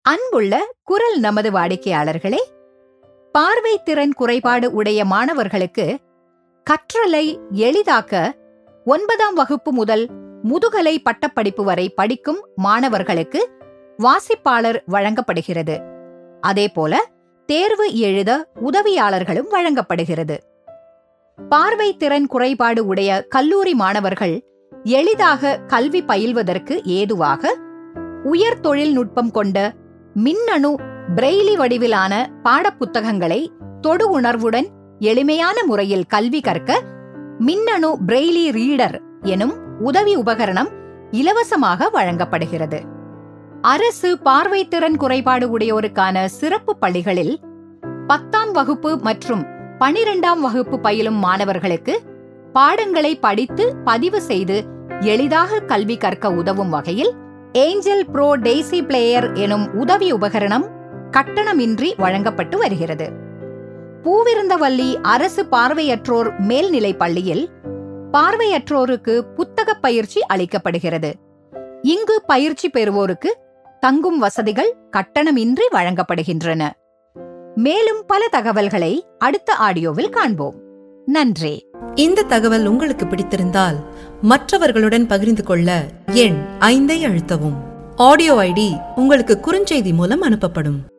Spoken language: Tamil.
அன்புள்ள குரல் நமது வாடிக்கையாளர்களே பார்வை திறன் குறைபாடு உடைய மாணவர்களுக்கு கற்றலை எளிதாக்க ஒன்பதாம் வகுப்பு முதல் முதுகலை பட்டப்படிப்பு வரை படிக்கும் மாணவர்களுக்கு வாசிப்பாளர் வழங்கப்படுகிறது அதேபோல தேர்வு எழுத உதவியாளர்களும் வழங்கப்படுகிறது பார்வை திறன் குறைபாடு உடைய கல்லூரி மாணவர்கள் எளிதாக கல்வி பயில்வதற்கு ஏதுவாக உயர் தொழில்நுட்பம் கொண்ட மின்னணு பிரெய்லி வடிவிலான பாடப்புத்தகங்களை தொடு உணர்வுடன் எளிமையான முறையில் கல்வி கற்க மின்னணு பிரெய்லி ரீடர் எனும் உதவி உபகரணம் இலவசமாக வழங்கப்படுகிறது அரசு பார்வைத்திறன் குறைபாடு உடையோருக்கான சிறப்பு பள்ளிகளில் பத்தாம் வகுப்பு மற்றும் பனிரெண்டாம் வகுப்பு பயிலும் மாணவர்களுக்கு பாடங்களை படித்து பதிவு செய்து எளிதாக கல்வி கற்க உதவும் வகையில் ஏஞ்சல் ப்ரோ டெய்சி பிளேயர் எனும் உதவி உபகரணம் கட்டணமின்றி வழங்கப்பட்டு வருகிறது பூவிருந்தவல்லி அரசு பார்வையற்றோர் மேல்நிலைப் பள்ளியில் பார்வையற்றோருக்கு புத்தக பயிற்சி அளிக்கப்படுகிறது இங்கு பயிற்சி பெறுவோருக்கு தங்கும் வசதிகள் கட்டணமின்றி வழங்கப்படுகின்றன மேலும் பல தகவல்களை அடுத்த ஆடியோவில் காண்போம் நன்றி இந்த தகவல் உங்களுக்கு பிடித்திருந்தால் மற்றவர்களுடன் பகிர்ந்து கொள்ள எண் ஐந்தை அழுத்தவும் ஆடியோ ஐடி உங்களுக்கு குறுஞ்செய்தி மூலம் அனுப்பப்படும்